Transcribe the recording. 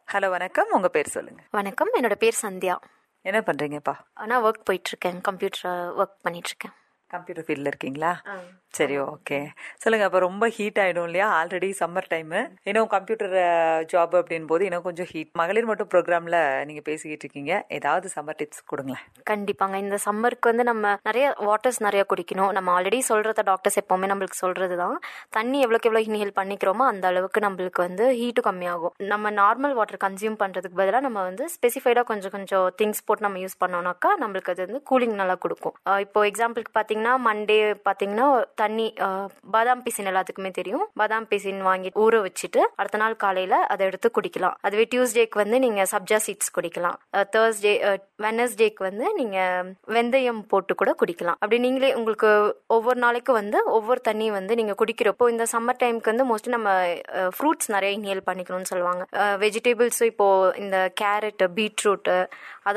hello வணக்கம் உங்க பேர் சொல்லுங்க வணக்கம் என்னோட பேர் சந்தியா என்ன பண்றீங்கப்பா நான் ஒர்க் போயிட்டுருக்கேன் கம்ப்யூட்டர் ஒர்க் பண்ணிட்டுருக்கேன் கம்ப்யூட்டர் ஃபீல்டில் இருக்கீங்களா சரி ஓகே சொல்லுங்க அப்போ ரொம்ப ஹீட் ஆயிடும் இல்லையா ஆல்ரெடி சம்மர் டைமு இன்னும் கம்ப்யூட்டர் ஜாப் அப்படின் போது இன்னும் கொஞ்சம் ஹீட் மகளிர் மட்டும் ப்ரோக்ராம்ல நீங்க பேசிக்கிட்டு இருக்கீங்க ஏதாவது சம்மர் டிப்ஸ் கொடுங்களேன் கண்டிப்பாங்க இந்த சம்மருக்கு வந்து நம்ம நிறைய வாட்டர்ஸ் நிறைய குடிக்கணும் நம்ம ஆல்ரெடி சொல்கிறத டாக்டர்ஸ் எப்போவுமே நம்மளுக்கு சொல்கிறது தான் தண்ணி எவ்வளோக்கு எவ்வளோ இன்ஹேல் பண்ணிக்கிறோமோ அந்த அளவுக்கு நம்மளுக்கு வந்து ஹீட்டும் கம்மியாகும் நம்ம நார்மல் வாட்டர் கன்சியூம் பண்ணுறதுக்கு பதிலாக நம்ம வந்து ஸ்பெசிஃபைடாக கொஞ்சம் கொஞ்சம் திங்ஸ் போட்டு நம்ம யூஸ் பண்ணோம்னாக்கா நம்மளுக்கு அது வந்து கூலிங் நல்லா கொடுக்கும் அஹ் இப்போ எக்ஸாம்பிளுக்கு பார்த்தீங்கன்னா மண்டே பார்த்தீங்கன்னா தண்ணி அஹ், பாதாம் பிசின் எல்லாத்துக்குமே தெரியும் பாதாம் பிசின் வாங்கி ஊற வச்சுட்டு அடுத்த நாள் காலையில் அதை எடுத்து குடிக்கலாம் அதுவே டியூஸ்டேக்கு வந்து நீங்கள் சப்ஜா சீட்ஸ் குடிக்கலாம் தேர்ஸ்டே வெனஸ்டேக்கு வந்து நீங்கள் வெந்தயம் போட்டு கூட குடிக்கலாம் அப்படி நீங்களே உங்களுக்கு ஒவ்வொரு நாளைக்கு வந்து ஒவ்வொரு தண்ணி வந்து நீங்கள் குடிக்கிறப்போ இந்த சம்மர் டைமுக்கு வந்து மோஸ்ட்லி நம்ம ஃப்ரூட்ஸ் நிறைய இன்ஹேல் பண்ணிக்கணும்னு சொல்லுவாங்க வெஜிடபிள்ஸும் இப்போ இந்த கேரட் பீட்ரூட்டு